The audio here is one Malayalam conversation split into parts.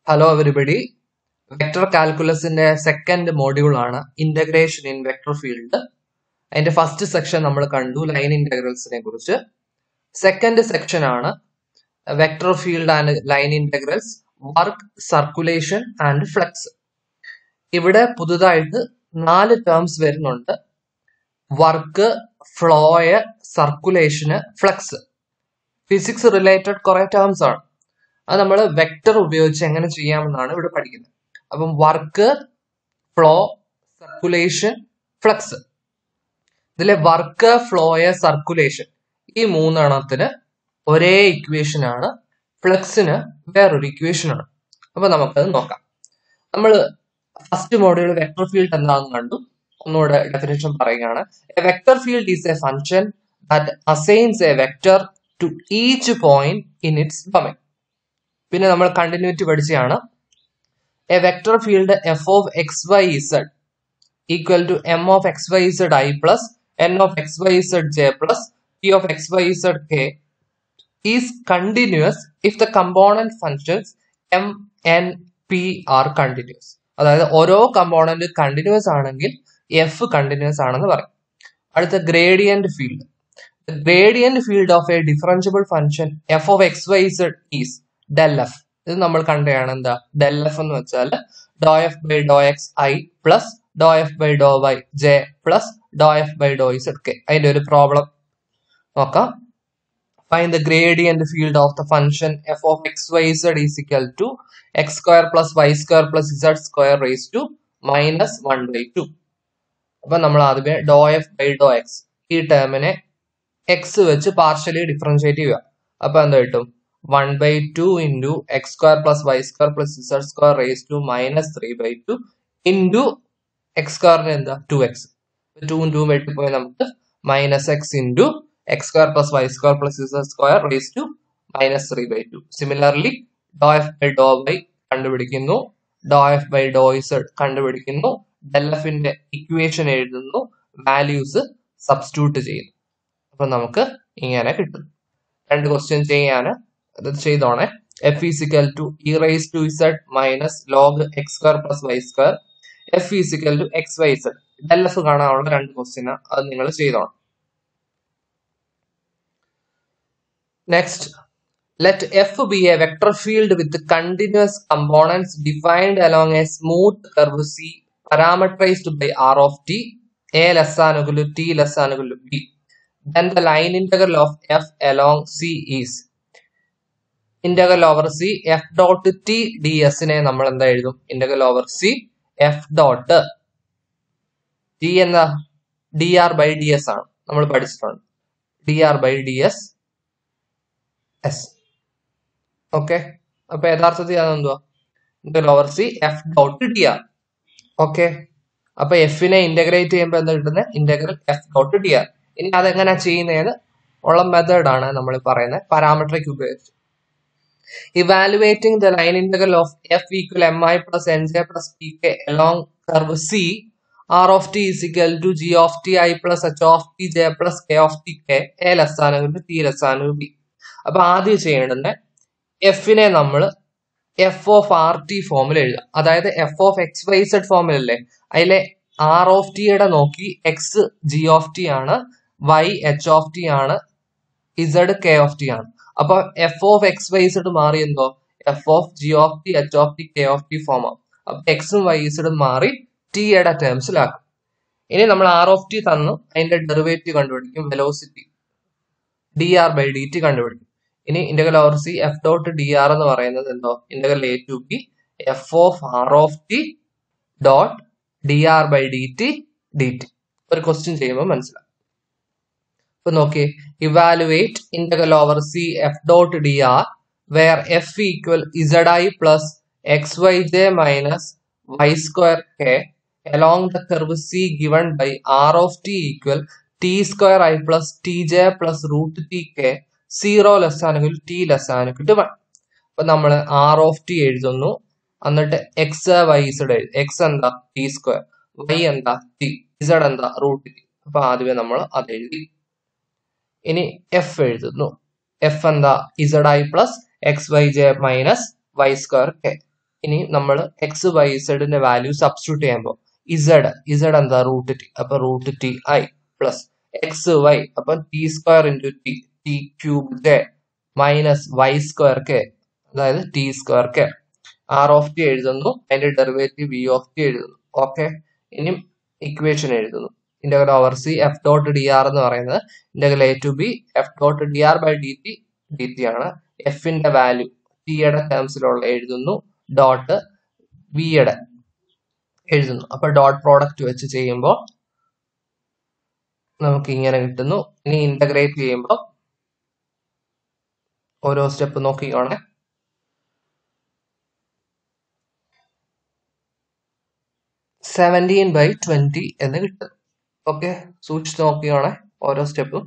ഹലോ എവരിബഡി വെക്ടർ കാൽക്കുലസിന്റെ സെക്കൻഡ് മോഡ്യൂൾ ആണ് ഇന്റഗ്രേഷൻ ഇൻ വെക്ടർ ഫീൽഡ് അതിന്റെ ഫസ്റ്റ് സെക്ഷൻ നമ്മൾ കണ്ടു ലൈൻ ഇന്റഗ്രൽസിനെ കുറിച്ച് സെക്കൻഡ് സെക്ഷൻ ആണ് vector field and line integrals work circulation and flux ഇവിടെ പുതുതായിട്ട് നാല് ടേംസ് വരുന്നുണ്ട് വർക്ക് ഫ്ലോയ് സർക്കുലേഷന് ഫ്ലക്സ് ഫിസിക്സ് റിലേറ്റഡ് കുറെ ടേംസ് ആണ് അത് നമ്മൾ വെക്ടർ ഉപയോഗിച്ച് എങ്ങനെ ചെയ്യാമെന്നാണ് ഇവിടെ പഠിക്കുന്നത് അപ്പം വർക്ക് ഫ്ലോ സർക്കുലേഷൻ ഫ്ലക്സ് ഇതിലെ വർക്ക് ഫ്ലോയ സർക്കുലേഷൻ ഈ മൂന്നെണ്ണത്തിന് ഒരേ ഇക്വേഷൻ ആണ് ഫ്ലക്സിന് വേറൊരു ഇക്വേഷൻ ആണ് അപ്പൊ നമുക്കത് നോക്കാം നമ്മൾ ഫസ്റ്റ് മോഡ്യൂൾ വെക്ടർ ഫീൽഡ് എന്താണെന്ന് കണ്ടു ഒന്നുകൂടെ ഡെഫിനേഷൻ പറയുകയാണ് a vector field is a function that assigns a vector to each point in its domain പിന്നെ നമ്മൾ കണ്ടിന്യൂറ്റി പഠിച്ചതാണ് a vector field F of X Y Z equal to M of X Y Z I plus N of X Y Z J plus T of X Y Z K is continuous if the component functions M N P R continuous അതായത് ഓരോ കമ്പോണന്റ് കണ്ടിന്യൂസ് ആണെങ്കിൽ എഫ് കണ്ടിന്യൂസ് ആണെന്ന് പറയും അടുത്ത gradient field gradient field of a differentiable function F of X y z is del F ഇത് നമ്മൾ കണ്ടതാണ് എന്താ ഡെൽ എഫ് എന്ന് വെച്ചാൽ dow F by dow x i plus dow F by dow y j plus dow F by dow z k അതിന്റെ ഒരു പ്രോബ്ലം നോക്കാം find the gradient field of the function f of x y z is equal to x square plus y square plus z square raised to minus 1 by 2 അപ്പൊ നമ്മൾ ആദ്യമേ dow F by dow x ഈ ടേമിനെ എക്സ് വെച്ച് പാർഷ്യലി ഡിഫറൻഷിയേറ്റ് ചെയ്യുക അപ്പൊ എന്താ കിട്ടും one by two into x square plus y square plus z square raise to minus three by two into x സ്ക്വയറിന് എന്താ ടു എക്സ് ടൂവും ടൂവും വെട്ടിപ്പോയി നമുക്ക് minus x into x square plus y square plus z square raise to minus three by two similarly dow F by dow Y കണ്ടുപിടിക്കുന്നു dow F by dow z കണ്ടുപിടിക്കുന്നു ഡെൽ എഫിന്റെ ഇക്വേഷൻ എഴുതുന്നു വാല്യൂസ് സബ്സ്റ്റിറ്റ്യൂട്ട് ചെയ്യുന്നു അപ്പൊ നമുക്ക് ഇങ്ങനെ കിട്ടും രണ്ട് ക്വസ്റ്റ്യൻ ചെയ്യാൻ അത് ചെയ്തോണേ F is equal to e raise to z minus log x square plus y square F is equal to x Y z del F കാണാനുള്ള രണ്ട് ക്വസ്റ്റ്യൻ അത് നിങ്ങൾ ചെയ്തോണം Next, let F be a vector field with continuous components defined along a smooth curve C parameterized by R of t, A less than equal to t less than equal to b. Then the line integral of F along C is integral over C F dot T d എസിനെ നമ്മൾ എന്താ എഴുതും integral over C F dot T എന്ന d r by d s ആണ് നമ്മൾ പഠിച്ചിട്ടുണ്ട് d r by d s s okay അപ്പൊ യഥാർത്ഥത്തിൽ അതെന്തുവാ integral over C F dot d r okay അപ്പൊ എഫിനെ ഇന്റഗ്രേറ്റ് ചെയ്യുമ്പോൾ എന്താ കിട്ടുന്നത് integral F dot d r ഇനി അതെങ്ങനെ ചെയ്യുന്നതെന്ന് ഉള്ള മെത്തേഡ് ആണ് നമ്മൾ പറയുന്നത് പാരാമെട്രിക് ഉപയോഗിച്ച് evaluating the line integral of F equal M i plus N j plus P k along curve C r of t is equal to g of t i plus h of t j plus k of t k a ലെസ്സാണെങ്കിൽ ടി ലെസ്സാണെങ്കിൽ ബി അപ്പൊ ആദ്യം ചെയ്യേണ്ടത് എഫിനെ നമ്മൾ എഫ് ഓഫ് ആർ ടി ഫോമിൽ എഴുതാം അതായത് F of X y z ഫോമിലല്ലേ അതിലെ ആർ ഓഫ് ടിയുടെ നോക്കി എക്സ് ജി ഓഫ് ടി ആണ് വൈ എച്ച് ഓഫ് ടി ആണ് ഇസഡ് കെ ഓഫ് ടി ആണ് അപ്പൊ F of X y z മാറി എന്തോ F of g of t h of t k of t form ആവും അപ്പൊ എക്സും വൈ സെഡും മാറി ടിയുടെ ടേംസിലാക്കും ഇനി നമ്മൾ ആർ ഓഫ് ടി തന്നു അതിന്റെ ഡെറിവേറ്റീവ് കണ്ടുപിടിക്കും velocity d r by d t കണ്ടുപിടിക്കും ഇനി integral over C F dot d r എന്ന് പറയുന്നത് എന്തോ integral a to b F of r of t dot d r by d t d t ഒരു ക്വസ്റ്റ്യൻ ചെയ്യുമ്പോൾ മനസ്സിലാവും ഇപ്പൊ നോക്കിയേ evaluate integral over C F dot d r where F equal z I plus x y j minus y square k along the curve C given by r of t equal t square i plus t j plus root t k zero less ആണെങ്കിൽ ടി ലെസ് ആണെങ്കിൽ വൺ അപ്പൊ നമ്മൾ ആർ ഓഫ് ടി എഴുതുന്നു എന്നിട്ട് എക്സ് വൈ ഇസഡ് എഴുതും എക്സ് എന്താ ടി സ്ക്വയർ വൈ എന്താ ടി ഇസഡ് എന്താ റൂട്ട് ടി അപ്പൊ ആദ്യമേ നമ്മൾ അത് എഴുതി ഇനി എഫ് എഴുതുന്നു എഫ് എന്താ z I plus x y j minus y square k ഇനി നമ്മൾ എക്സ് വൈ ഇസഡിന്റെ വാല്യൂ സബ്സ്റ്റിറ്റ്യൂട്ട് ചെയ്യുമ്പോൾ ഇസഡ് ഇസഡ് എന്താ റൂട്ട് ടി അപ്പൊ root t i plus x y അപ്പൊ t square into t t cube k minus y square k അതായത് t square k r of t എഴുതുന്നു അതിന്റെ ഡെറിവേറ്റീവ് വി ഓഫ് ടി എഴുതുന്നു ഓക്കെ ഇനി ഇക്വേഷൻ എഴുതുന്നു integral over C F dot d r എന്ന് പറയുന്നത് integral a to b F dot d r by d t d t ആണ് എഫിന്റെ വാല്യൂ ടിയുടെ ടേംസിലുള്ള എഴുതുന്നു ഡോട്ട് വിയുടെ എഴുതുന്നു അപ്പൊ ഡോട്ട് പ്രോഡക്റ്റ് വെച്ച് ചെയ്യുമ്പോൾ നമുക്ക് ഇങ്ങനെ കിട്ടുന്നു ഇനി ഇന്റഗ്രേറ്റ് ചെയ്യുമ്പോൾ ഓരോ സ്റ്റെപ്പ് നോക്കിക്കോണേ സെവൻറ്റീൻ ബൈ ട്വന്റി എന്ന് കിട്ടും ഓക്കെ സൂക്ഷിച്ച് നോക്കിക്കോണേ ഓരോ സ്റ്റെപ്പും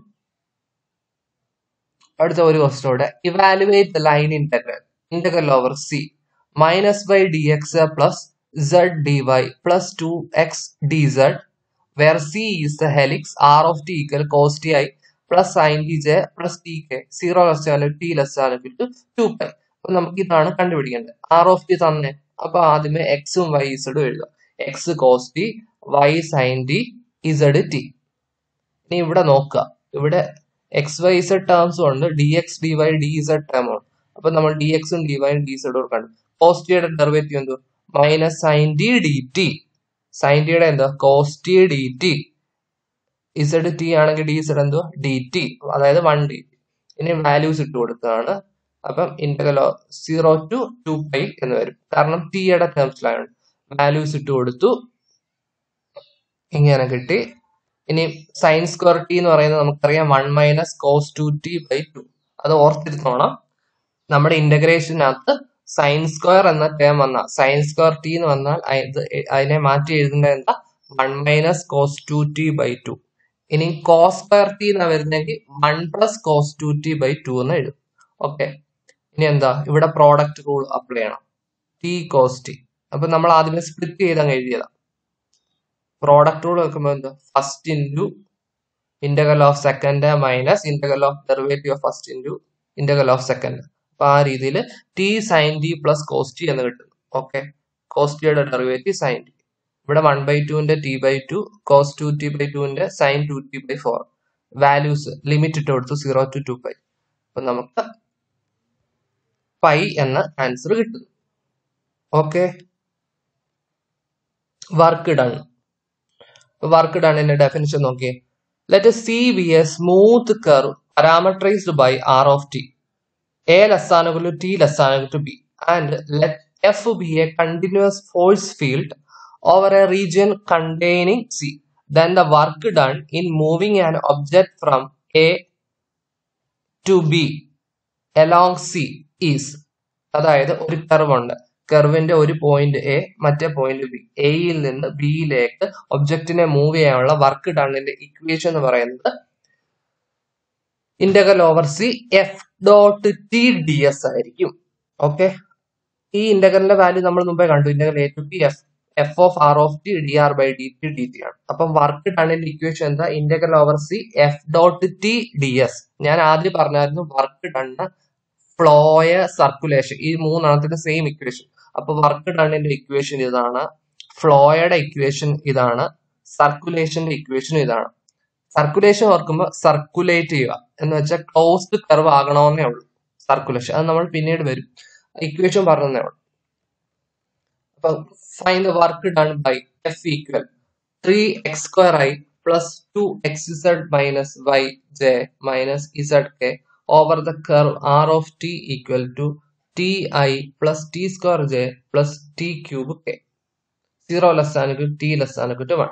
അടുത്ത ഒരു ക്വസ്റ്റ്യൻ കൂടെ evaluate the line integral integral over C minus by d x plus z d y plus two x d z where C is the helix r of t equal cos t i plus sine t j plus t k zero less ആണ് ടി ലെസ് ആണ് ടു ടു പൈ അപ്പൊ നമുക്ക് ഇതാണ് കണ്ടുപിടിക്കേണ്ടത് ആർ ഓഫ് ടി തന്നെ അപ്പൊ ആദ്യമേ എക്സും വൈ ഇസഡും എഴുതാം x cos t y sine t z t ഇനി ഇവിടെ നോക്കുക ഇവിടെ എക്സ് വൈ ഇസഡ് ടേംസും ഉണ്ട് d x d y d z term ഉണ്ട് അപ്പൊ നമ്മൾ ഡി എക്സും ഡി വൈയും ഡി ഇസഡും കണ്ടു കോസ് ടിയുടെ ഡെറിവേറ്റീവ് എന്തോ minus sine t d t sine ടിയുടെ എന്താ cos t d t z t ആണെങ്കിൽ ഡി ഇസഡ് എന്തോ ഡി ടി അതായത് വൺ ഡി ടി ഇനി വാല്യൂസ് ഇട്ട് കൊടുക്കുകയാണ് അപ്പം integral zero to two pi എന്ന് വരും കാരണം ടിയുടെ ടേംസിലാണ് വാല്യൂസ് ഇട്ട് കൊടുത്തു ഇങ്ങനെ കിട്ടി ഇനി സൈൻ സ്ക്വയർ ടി എന്ന് പറയുന്നത് നമുക്കറിയാം one minus cos two t by two അത് ഓർത്തിരുന്നോണം നമ്മുടെ ഇന്റഗ്രേഷനകത്ത് സൈൻ സ്ക്വയർ എന്ന ടേം വന്നാൽ സൈൻ സ്ക്വയർ ടി എന്ന് വന്നാൽ അത് അതിനെ മാറ്റി എഴുതുന്നത് എന്താ one minus cos two t by two ഇനി കോസ് സ്ക്വയർ ടി എന്നാ വരുന്നെങ്കിൽ one plus cos two t by two എന്ന് എഴുതും ഓക്കെ ഇനി എന്താ ഇവിടെ പ്രോഡക്റ്റ് റൂൾ അപ്ലൈ ചെയ്യണം ടി കോസ് ടി അപ്പൊ നമ്മൾ ആദ്യമേ സ്പ്ലിറ്റ് ചെയ്തങ്ങ് എഴുതിയതാ പ്രോഡക്റ്റ് റൂൾ വെക്കുമ്പോൾ എന്താ first into integral of second minus integral of derivative of first into integral of second അപ്പൊ ആ രീതിയിൽ t sine t plus cos t എന്ന് കിട്ടുന്നു ഓക്കെ കോസ് ടിയുടെ ഡെറിവേറ്റീവ് സൈൻ ടി ഇവിടെ വൺ ബൈ ടുവിന്റെ t by two cos two t by ടുവിന്റെ sine two t by four values limit ഇട്ട് കൊടുത്തു സീറോ ടു ടു പൈ അപ്പൊ നമുക്ക് പൈ എന്ന ആൻസർ കിട്ടുന്നു ഓക്കെ വർക്ക് ഡൺ വർക്ക് ഡണ്ണിന്റെ ഡെഫിനിഷൻ നോക്കിയേ let C be a smooth curve parametrized by r of t a less ആണെങ്കിൽ ടു ടി ലെസ് ആണെങ്കിൽ to b and let F be a continuous force field over a region containing C. Then the work done in moving an object from A to B along C is അതായത് ഒരു കർവ് ഉണ്ട് കർവിന്റെ ഒരു പോയിന്റ് എ മറ്റേ പോയിന്റ് ബി എയിൽ നിന്ന് ബിയിലേക്ക് ഒബ്ജക്റ്റിനെ മൂവ് ചെയ്യാനുള്ള വർക്ക് ഡണ്ണിന്റെ ഇക്വേഷൻ എന്ന് പറയുന്നത് integral over C F dot T d s ആയിരിക്കും ഓക്കെ ഈ ഇന്റഗ്രലിന്റെ വാല്യൂ നമ്മൾ മുമ്പേ കണ്ടു integral a to p F F of r of t d r by d t d t ആണ് അപ്പം വർക്ക് ഡണ്ണിന്റെ ഇക്വേഷൻ എന്താ integral over C F dot T d s ഞാൻ ആദ്യം പറഞ്ഞായിരുന്നു വർക്ക് ഡണ്ണ് ഫ്ലോയ സർക്കുലേഷൻ ഈ മൂന്നെണ്ണത്തിന്റെ സെയിം ഇക്വേഷൻ അപ്പൊ വർക്ക് ഡണ്ണിന്റെ ഇക്വേഷൻ ഇതാണ് ഫ്ലോയുടെ ഇക്വേഷൻ ഇതാണ് സർക്കുലേഷന്റെ ഇക്വേഷൻ ഇതാണ് സർക്കുലേഷൻ ഓർക്കുമ്പോൾ സർക്കുലേറ്റ് ചെയ്യുക എന്ന് വെച്ചാൽ ക്ലോസ്ഡ് കർവ് ആകണമെന്നേ ഉള്ളൂ സർക്കുലേഷൻ അത് നമ്മൾ പിന്നീട് വരും ഇക്വേഷൻ പറഞ്ഞതേ ഉള്ളൂ അപ്പൊ find the work done by F equal 3x square i plus 2xz minus yj minus zk over the curve r of t equal to ti plus t square j plus t cube k. 0 less than equal to t less than equal to 1.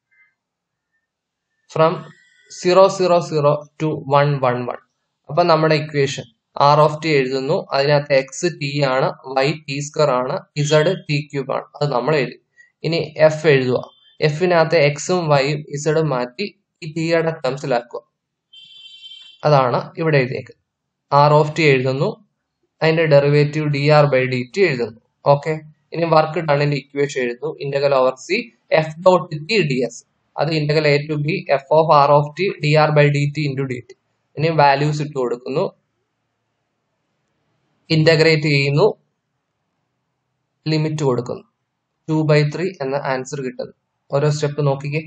From 0 0 0 to 1 1 1. അപ്പൊ നമ്മുടെ ഇക്വേഷൻ ആർ ഓഫ് ടി എഴുതുന്നു അതിനകത്ത് എക്സ് ടി ആണ് വൈ ടി സ്ക്വയർ ആണ് ഇസഡ് ടി ക്യൂബ് ആണ് അത് നമ്മൾ എഴുതി ഇനി എഫ് എഴുതുക എഫിനകത്ത് എക്സും വൈയും ഇസഡും മാറ്റി ഈ ടിയുടെ ടേംസിലാക്കുക അതാണ് ഇവിടെ എഴുതിയേക്ക് ആർ ഓഫ് ടി എഴുതുന്നു അതിന്റെ derivative d r by d t എഴുതുന്നു ഓക്കെ ഇനി വർക്ക് ഡണ്ണിന്റെ ഇക്വേഷൻ എഴുതുന്നു integral over C F dot T d s അത് integral a to b F of r of t d r by d t into d t ഇനി വാല്യൂസ് ഇട്ട് കൊടുക്കുന്നു ഇന്റഗ്രേറ്റ് ചെയ്യുന്നു ലിമിറ്റ് കൊടുക്കുന്നു ടു ബൈ ത്രീ എന്ന ആൻസർ കിട്ടുന്നു ഓരോ സ്റ്റെപ്പ് നോക്കിക്കേ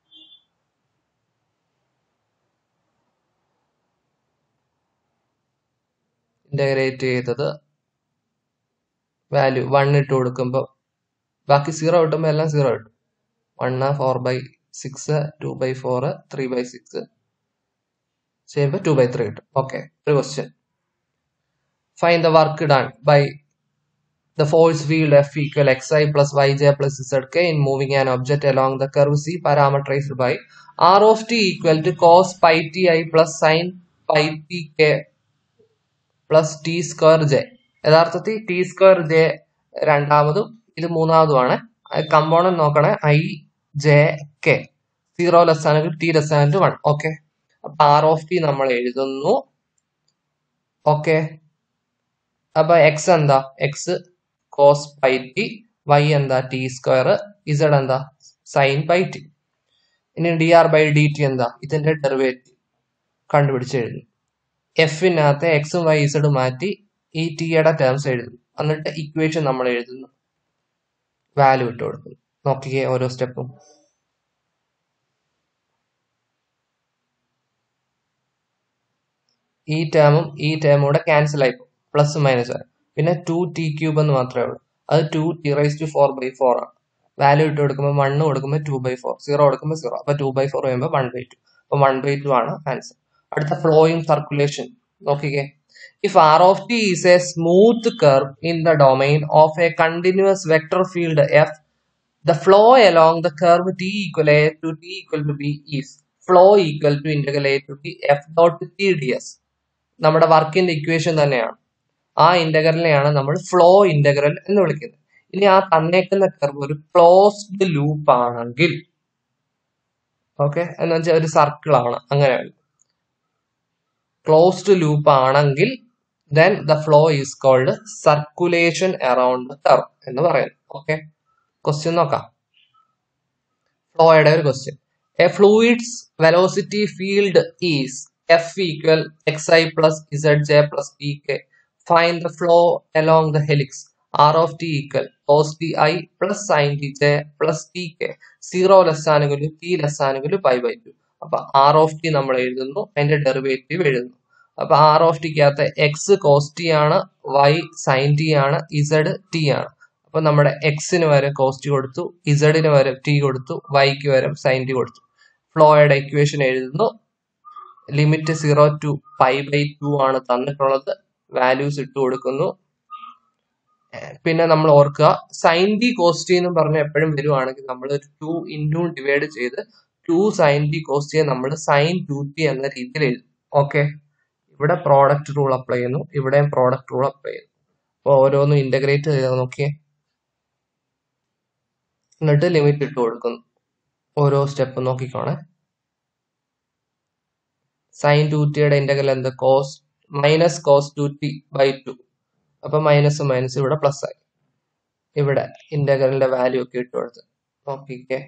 ഇന്റഗ്രേറ്റ് ചെയ്തത് വാല്യൂ വൺ ഇട്ട് കൊടുക്കുമ്പോൾ ബാക്കി സീറോ കിട്ടുമ്പോൾ എല്ലാം സീറോ കിട്ടും one four by six two by four three by six ചെയ്യുമ്പോൾ ടു ബൈ ത്രീ കിട്ടും ഓക്കെ ഒരു question find the work done by the force field F equal xi plus yj plus zk in moving an object along the curve C parameterized by r of t equal to cos pi ti plus sin pi p k plus t square j യഥാർത്ഥത്തിൽ ടി സ്ക്വയർ ജെ രണ്ടാമതും ഇത് മൂന്നാമതുമാണ് കമ്പോണന്റ് നോക്കണേ i j k zero less ആണെങ്കിൽ ടി ലെസ് ആണെങ്കിൽ വൺ ഓക്കെ അപ്പൊ ആർ ഓഫ് ടി നമ്മൾ എഴുതുന്നു ഓക്കെ അപ്പൊ എക്സ് എന്താ x cos pi t y എന്താ ടി സ്ക്വയർ ഇസഡ് എന്താ സൈൻ പൈ ടി ഇനി d r by d t എന്താ ഇതിന്റെ ഡെറിവേറ്റീവ് കണ്ടുപിടിച്ച് എഴുതുന്നു എഫിനകത്ത് എക്സും വൈ ഇസഡും മാറ്റി ഈ ടിയുടെ ടേംസ് എഴുതുന്നു എന്നിട്ട് ഇക്വേഷൻ നമ്മൾ എഴുതുന്നു വാല്യൂ ഇട്ട് കൊടുക്കുന്നു നോക്കിക്കേ ഓരോ സ്റ്റെപ്പും ഈ ടേമും ഈ ടേമും കൂടെ ക്യാൻസൽ ആയി പ്ലസ് മൈനസ് വരും പിന്നെ ടു ടി ക്യൂബ് എന്ന് മാത്രമേ ഉള്ളൂ അത് two t raise to four by four ആണ് വാല്യൂ ഇട്ട് കൊടുക്കുമ്പോൾ വണ്ണ് കൊടുക്കുമ്പോൾ ടു ബൈ ഫോർ സീറോ കൊടുക്കുമ്പോൾ സീറോ അപ്പൊ ടു ബൈ ഫോർ ചെയ്യുമ്പോൾ വൺ ബൈ ടു അപ്പൊ വൺ ബൈ ടു ആണ് ആൻസർ അടുത്ത ഫ്ലോയിങ് സർക്കുലേഷൻ നോക്കിക്കേ if r of t is a smooth curve in the domain of a continuous vector field F the flow along the curve t equal a to t equal to b is flow equal to integral a to t f dot t ds നമ്മുടെ വർക്കിന്റെ ഇക്വേഷൻ തന്നെയാണ് ആ ഇന്റഗ്രലിനെയാണ് നമ്മൾ ഫ്ലോ ഇന്റഗ്രൽ എന്ന് വിളിക്കുന്നത് ഇനി ആ തന്നേക്കുന്ന കർവ് ഒരു ക്ലോസ്ഡ് ലൂപ്പ് ആണെങ്കിൽ ഓക്കെ എന്ന് വെച്ചാൽ ഒരു സർക്കിൾ ആണ് അങ്ങനെയല്ല ക്ലോസ്ഡ് ലൂപ്പ് ആണെങ്കിൽ then the flow is called circulation around the curve എന്ന് പറയുന്നു ഓക്കെ ക്വസ്റ്റ്യൻ നോക്കാം ഫ്ലോയുടെ ഒരു question a fluid's velocity field is f equal x i plus z J plus P k find the flow along the helix r of t equal cos t i plus sine t j plus t k zero less ആണെങ്കിലും ടി ലെസ് ആണെങ്കിലും പൈ ബൈ ടു അപ്പൊ ആർ ഓഫ് ടി നമ്മൾ എഴുതുന്നു അതിന്റെ ഡെറിവേറ്റീവ് എഴുതുന്നു അപ്പൊ ആർ ഓഫ് ടിക്കകത്ത് എക്സ് കോസ് ടി ആണ് വൈ സൈൻ ടി ആണ് ഇസഡ് ടി ആണ് അപ്പൊ നമ്മുടെ എക്സിന് വരെ കോസ്റ്റ് കൊടുത്തു ഇസഡിന് വരെ ടി കൊടുത്തു വൈക്ക് വരെ സൈൻ ടി കൊടുത്തു ഫ്ലോയുടെ ഇക്വേഷൻ എഴുതുന്നു limit zero to pi by two ആണ് തന്നിട്ടുള്ളത് വാല്യൂസ് ഇട്ട് കൊടുക്കുന്നു പിന്നെ നമ്മൾ ഓർക്കുക സൈൻ ടി കോസ്റ്റ് എന്ന് പറഞ്ഞ് എപ്പോഴും വരുവാണെങ്കിൽ നമ്മൾ ഒരു ടു ഇൻറ്റു ഡിവൈഡ് ചെയ്ത് ടു സൈൻ ടി കോസ്റ്റ് നമ്മൾ സൈൻ ടു ടി എന്ന രീതിയിൽ എഴുതും ഓക്കെ ഇവിടെ പ്രോഡക്റ്റ് റൂൾ അപ്ലൈ ചെയ്യുന്നു ഇവിടെയും പ്രോഡക്റ്റ് റൂൾ അപ്ലൈ ചെയ്യുന്നു അപ്പോൾ ഓരോന്നും ഇന്റഗ്രേറ്റ് ചെയ്ത് നോക്കിയേ എന്നിട്ട് ലിമിറ്റ് ഇട്ട് കൊടുക്കുന്നു ഓരോ സ്റ്റെപ്പ് നോക്കിക്കോണേ സൈൻ ടു ടിയുടെ ഇന്റഗ്രൽ എന്ത് cos minus cos two t by two അപ്പൊ മൈനസ് മൈനസ് ഇവിടെ പ്ലസ് ആയി ഇവിടെ ഇന്റഗ്രലിന്റെ വാല്യൂ ഒക്കെ ഇട്ട് കൊടുത്ത് നോക്കിക്കേ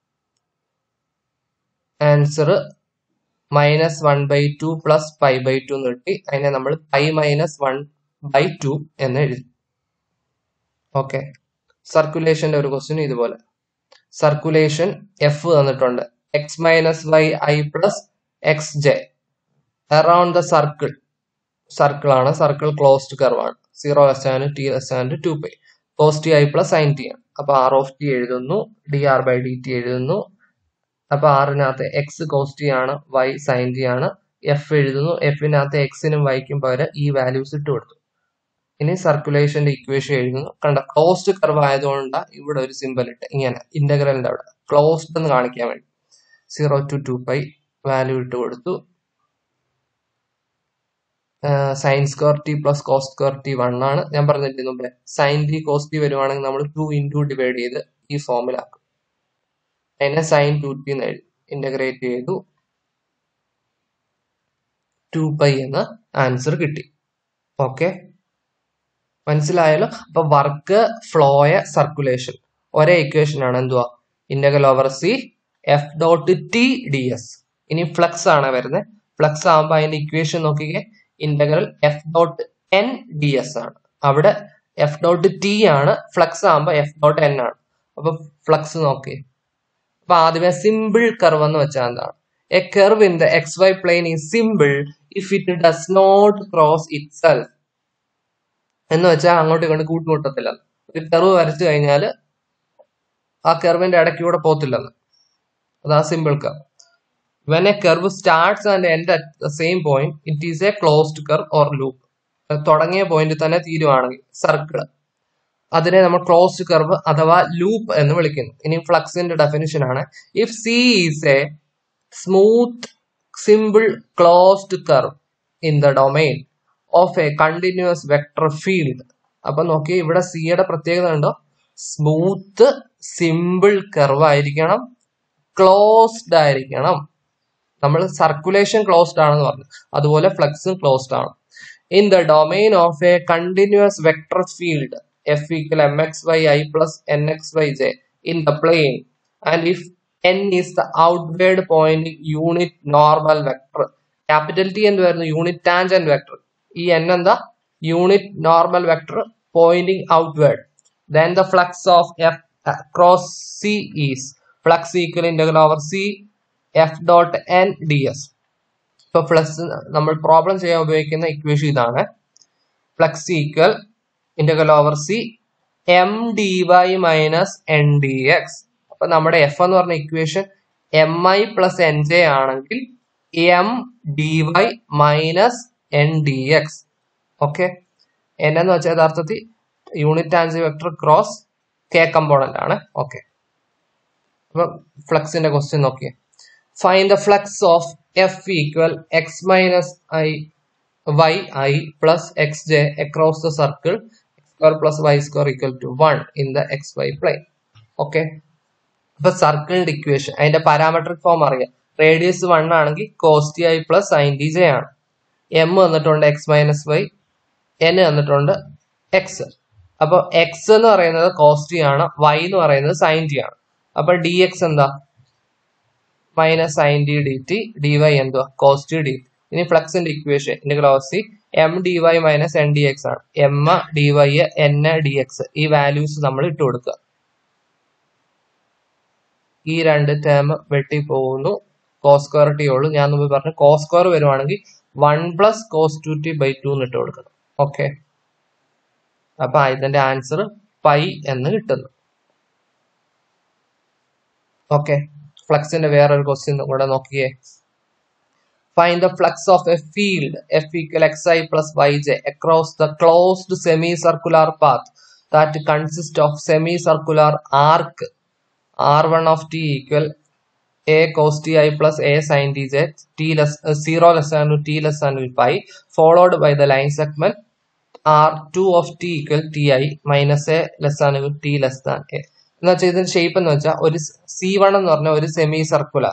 answer minus one by two plus pi by two എന്ന് കിട്ടി അതിനെ നമ്മൾ pi minus one by two എന്ന് എഴുതി ഓക്കെ സർക്കുലേഷന്റെ ഒരു ക്വസ്റ്റ്യൻ ഇതുപോലെ സർക്കുലേഷൻ എഫ് തന്നിട്ടുണ്ട് x minus y i plus x j around the circle circle ആണ് സർക്കിൾ ക്ലോസ്ഡ് കർവ് ആണ് zero s and t s and two pi cos t i plus sine t ആണ് അപ്പൊ ആർ ഓഫ് ടി എഴുതുന്നു d r by d t എഴുതുന്നു അപ്പൊ ആറിനകത്ത് എക്സ് കോസ് ടി ആണ് വൈ സൈൻ ടി ആണ് എഫ് എഴുതുന്നു എഫിനകത്ത് എക്സിനും വൈക്കും പകരം ഈ വാല്യൂസ് ഇട്ട് കൊടുത്തു ഇനി സർക്കുലേഷന്റെ ഇക്വേഷൻ എഴുതുന്നു കണ്ട ക്ലോസ്ഡ് കർവ് ആയതുകൊണ്ട് ഇവിടെ ഒരു സിമ്പൽ ഇട്ട് ഇങ്ങനെ ഇന്റഗ്രലിന്റെ അവിടെ ക്ലോസ്ഡ് എന്ന് കാണിക്കാൻ വേണ്ടി zero to two pi value ഇട്ട് കൊടുത്തു sine square t plus cos square t one ആണ് ഞാൻ പറഞ്ഞില്ലേ മുമ്പേ സൈൻ ടി കോസ് ടി വരുവാണെങ്കിൽ നമ്മൾ ടു ഇൻറ്റു ഡിവൈഡ് ചെയ്ത് ഈ ഫോമിലാക്കും അതിനെ സൈൻ ടു ടി എന്ന് എഴുതി ഇന്റഗ്രേറ്റ് ചെയ്തു ടു പൈ എന്ന ആൻസർ കിട്ടി ഓക്കെ മനസ്സിലായല്ലോ അപ്പൊ വർക്ക് ഫ്ലോയ സർക്കുലേഷൻ ഒരേ ഇക്വേഷൻ ആണ് എന്തുവാ integral over C F dot T d s ഇനി ഫ്ലക്സ് ആണ് വരുന്നത് ഫ്ലക്സ് ആകുമ്പോൾ അതിന്റെ ഇക്വേഷൻ നോക്കിക്കേ integral F dot n d s ആണ് അവിടെ എഫ് ഡോട്ട് ടി ആണ് ഫ്ലക്സ് ആകുമ്പോൾ എഫ് ഡോട്ട് എൻ ആണ് അപ്പൊ ഫ്ലക്സ് നോക്കി അപ്പൊ ആദ്യമേ സിമ്പിൾ കർവ് എന്ന് വെച്ചാൽ എന്താണ് a curve in the x y plane is simple if it does not cross itself എന്ന് വെച്ചാൽ അങ്ങോട്ടും ഇങ്ങോട്ടും കൂട്ടുമുട്ടത്തില്ല ഒരു കർവ് വരച്ചു കഴിഞ്ഞാൽ ആ കർവിന്റെ ഇടയ്ക്കൂടെ പോത്തില്ലെന്ന് അതാ simple curve when a curve starts and end at the same point it is a closed curve or loop തുടങ്ങിയ പോയിന്റ് തന്നെ തീരുവാണെങ്കിൽ സർക്കിൾ അതിനെ നമ്മൾ ക്ലോസ്ഡ് കർവ് അഥവാ ലൂപ്പ് എന്ന് വിളിക്കുന്നു ഇനി ഫ്ലക്സിന്റെ ഡെഫിനിഷൻ ആണ് if c is a smooth simple closed curve in the domain of a continuous vector field അപ്പൊ നോക്കി ഇവിടെ സിയുടെ പ്രത്യേകത ഉണ്ടോ സ്മൂത്ത് സിമ്പിൾ കർവ് ആയിരിക്കണം ക്ലോസ്ഡ് ആയിരിക്കണം നമ്മൾ സർക്കുലേഷൻ ക്ലോസ്ഡ് ആണെന്ന് പറഞ്ഞു അതുപോലെ ഫ്ലക്സും ക്ലോസ്ഡ് ആണ് in the domain of a continuous vector field f equal m x y i plus n x y j in the plane and if n is the outward point unit normal vector capital T എന്ന് വരുന്നത് യൂണിറ്റ് ടാൻജന്റ് വെക്ടർ ഈ എൻ എന്താ unit normal vector pointing outward then the flux of f cross c is flux equal integral over C F dot n d s ഇപ്പൊ ഫ്ലക്സ് നമ്മൾ പ്രോബ്ലം ചെയ്യാൻ ഉപയോഗിക്കുന്ന ഇക്വേഷൻ ഇതാണ് flux equal integral over c m d y minus n d x അപ്പൊ നമ്മുടെ എഫ് എന്ന് പറഞ്ഞ equation m i plus N J ആണെങ്കിൽ m d y minus n d x okay n എന്ന് വെച്ചാൽ യഥാർത്ഥത്തിൽ unit and vector cross k component ആണ് ഓക്കെ അപ്പൊ ഫ്ലക്സിന്റെ ക്വസ്റ്റ്യൻ നോക്കിയേ find the flux of F equal x minus i y i plus x j across the circle square plus y square equal to one in the x y plane okay അപ്പൊ സർക്കിളിന്റെ ഇക്വേഷൻ അതിന്റെ പാരാമെട്രിക് ഫോം അറിയാം റേഡിയസ് വൺ ആണെങ്കിൽ cos t i plus sine D J ആണ് എം വന്നിട്ടുണ്ട് എക്സ് മൈനസ് വൈ എൻ വന്നിട്ടുണ്ട് എക്സ് അപ്പൊ എക്സ് എന്ന് പറയുന്നത് കോസ്റ്റി ആണ് വൈ എന്ന് പറയുന്നത് സൈൻ ടി ആണ് അപ്പൊ ഡി എക്സ് എന്താ minus sine d d t d y എന്തുവാ കോസ്റ്റ് ഡി ഇനി ഫ്ലക്സിന്റെ equation integral over c m d y minus n d x ആണ് m d y n d x ഈ വാല്യൂസ് നമ്മൾ ഇട്ട് കൊടുക്കുക ഈ രണ്ട് ടേം വെട്ടി പോകുന്നു കോസ് സ്ക്വയർ ടി ഉള്ളൂ ഞാൻ മുമ്പ് പറഞ്ഞു കോസ് സ്ക്വയർ വരുവാണെങ്കിൽ one plus cos two t by two എന്ന് ഇട്ട് കൊടുക്കണം ഓക്കെ അപ്പൊ ഇതിന്റെ ആൻസർ പൈ എന്ന് കിട്ടുന്നു ഓക്കെ ഫ്ലക്സിന്റെ വേറൊരു ക്വസ്റ്റ്യൻ കൂടെ നോക്കിയേ find the flux of a field f equal x i plus y j across the closed semicircular path that consist of semicircular arc r one of t equal a cos t i plus a sine t j t less zero less an t less an pi followed by the line segment r two of t equal t i minus a less an t less an a എന്ന് വെച്ചാൽ ഇതിന്റെ ഷേപ്പ് എന്ന് വെച്ചാൽ ഒരു സി വൺ എന്ന് പറഞ്ഞ ഒരു സെമി സർക്കുലർ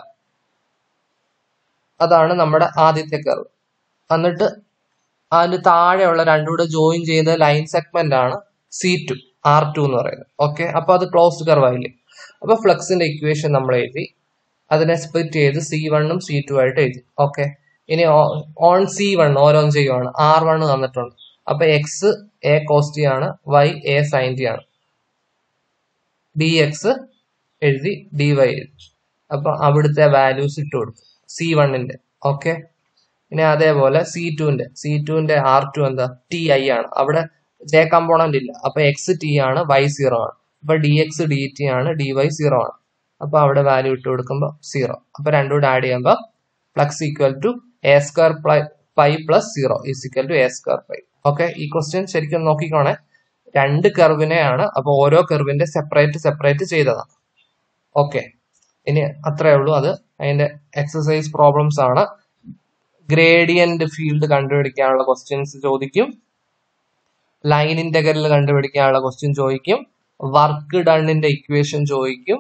അതാണ് നമ്മുടെ ആദ്യത്തെ കർവ് എന്നിട്ട് അതിന് താഴെയുള്ള രണ്ടുകൂടെ ജോയിൻ ചെയ്ത ലൈൻ സെഗ്മെന്റ് ആണ് സി ടു ആർ ടു എന്ന് പറയുന്നത് ഓക്കെ അപ്പൊ അത് ക്ലോസ്ഡ് കർവ് ആയില്ലേ അപ്പൊ ഫ്ലക്സിന്റെ ഇക്വേഷൻ നമ്മൾ എഴുതി അതിനെ സ്പ്ലിറ്റ് ചെയ്ത് സി വണ്ണും സി ടു ആയിട്ട് എഴുതി ഓക്കെ ഇനി ഓൺ സി വൺ ഓരോന്ന് ചെയ്യുവാണ് ആർ വൺ തന്നിട്ടുണ്ട് അപ്പൊ എക്സ് എ കോസ്റ്റി ആണ് വൈ എ സൈൻ ടി ആണ് ഡി എക്സ് എഴുതി ഡി വൈ എഴുതി അപ്പൊ അവിടുത്തെ വാല്യൂസ് ഇട്ട് കൊടുത്തു സി വണ്ണിന്റെ ഓക്കെ ഇനി അതേപോലെ സി ടുവിന്റെ സി ടുവിന്റെ ആർ ടു എന്താ ടി ഐ ആണ് അവിടെ ജെ കമ്പോണന്റ് ഇല്ല അപ്പൊ എക്സ് ടി ആണ് വൈ സീറോ ആണ് അപ്പൊ ഡി എക്സ് ഡി ടി ആണ് ഡി വൈ സീറോ ആണ് അപ്പൊ അവിടെ വാല്യൂ ഇട്ട് കൊടുക്കുമ്പോൾ സീറോ അപ്പൊ രണ്ടും കൂടെ ആഡ് ചെയ്യുമ്പോൾ flux equal to a square pi plus zero is equal to a square pi okay ഈ ക്വസ്റ്റ്യൻ ശരിക്കും നോക്കിക്കോണേ രണ്ട് കർവിനെയാണ് അപ്പൊ ഓരോ കർവിന്റെ സെപ്പറേറ്റ് സെപ്പറേറ്റ് ചെയ്തതാണ് ഓക്കെ ഇനി അത്രേ ഉള്ളൂ അത് അതിന്റെ എക്സസൈസ് പ്രോബ്ലംസ് ആണ് ഗ്രേഡിയന്റ് ഫീൽഡ് കണ്ടുപിടിക്കാനുള്ള ക്വസ്റ്റ്യൻസ് ചോദിക്കും ലൈൻ ഇന്റഗ്രൽ കണ്ടുപിടിക്കാനുള്ള ക്വസ്റ്റ്യൻ ചോദിക്കും വർക്ക് ഡണ്ണിന്റെ ഇക്വേഷൻ ചോദിക്കും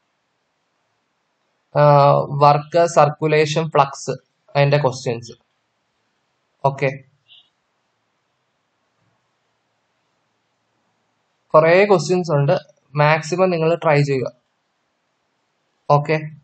വർക്ക് സർക്കുലേഷൻ ഫ്ലക്സ് അതിന്റെ ക്വസ്റ്റ്യൻസ് ഓക്കെ കുറേ ക്വസ്റ്റ്യൻസ് ഉണ്ട് മാക്സിമം നിങ്ങൾ ട്രൈ ചെയ്യുക ഓക്കെ